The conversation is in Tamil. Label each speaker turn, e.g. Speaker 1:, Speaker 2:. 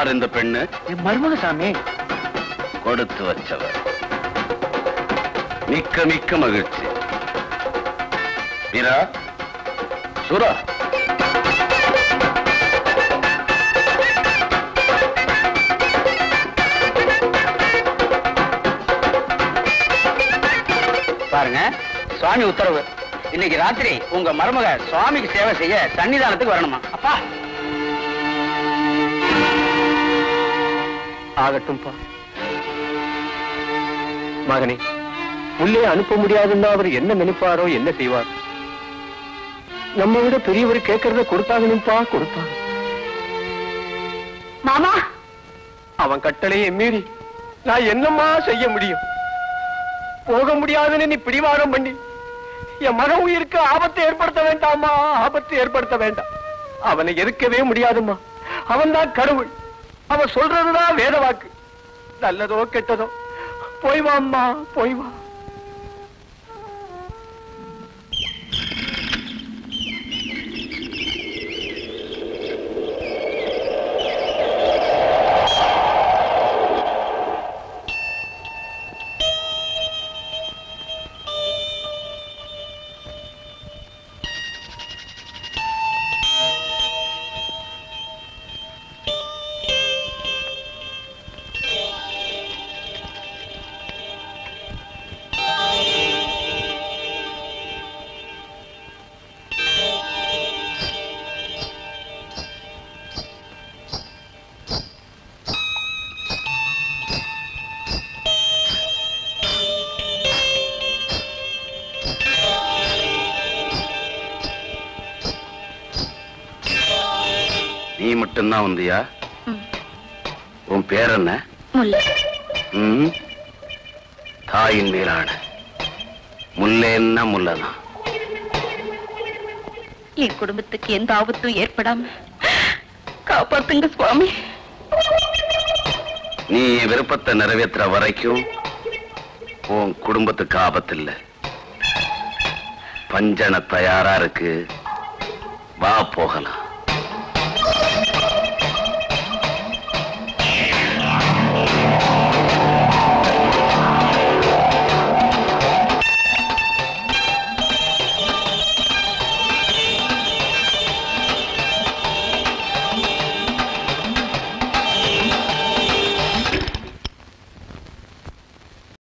Speaker 1: யார் இந்த பெண்ணு
Speaker 2: என் மருமக சாமி
Speaker 1: கொடுத்து வச்சவர் மிக்க மிக்க மகிழ்ச்சி மீரா சுரா
Speaker 2: பாருங்க சுவாமி உத்தரவு இன்னைக்கு ராத்திரி உங்க மருமக சுவாமிக்கு சேவை செய்ய சன்னிதானத்துக்கு வரணுமா அப்பா
Speaker 3: ஆகட்டும்பா மகனே உள்ளே அனுப்ப முடியாதுன்னா அவர் என்ன நினைப்பாரோ என்ன செய்வார் நம்ம விட பெரியவர் கேட்கறத கொடுத்தாகணும்பா கொடுத்தாங்க
Speaker 4: மாமா
Speaker 3: அவன் கட்டளையை மீறி நான் என்னம்மா செய்ய முடியும் போக முடியாதுன்னு நீ பிடிவாதம் பண்ணி என் மகன் உயிருக்கு ஆபத்தை ஏற்படுத்த வேண்டாமா ஆபத்தை ஏற்படுத்த வேண்டாம் அவனை எதிர்க்கவே முடியாதும்மா அவன் தான் கடவுள் அவன் சொல்றதுதான் வேத வாக்கு நல்லதோ கெட்டதோ போய் வா அம்மா போய் வா
Speaker 1: நீ மட்டும்தான் வந்தியா உன் பேர் என்ன
Speaker 4: முல்லை
Speaker 1: ம்? தாயின் மேலான முல்லேன்னா முல்லதான்
Speaker 4: என் குடும்பத்துக்கு எந்த ஆபத்தும் ஏற்படாம காப்பாத்துங்க சுவாமி
Speaker 1: நீ என் விருப்பத்தை நிறைவேற்றுற வரைக்கும் உன் குடும்பத்துக்கு ஆபத்தில்ல பஞ்சன தயாரா இருக்கு வா போகலாம்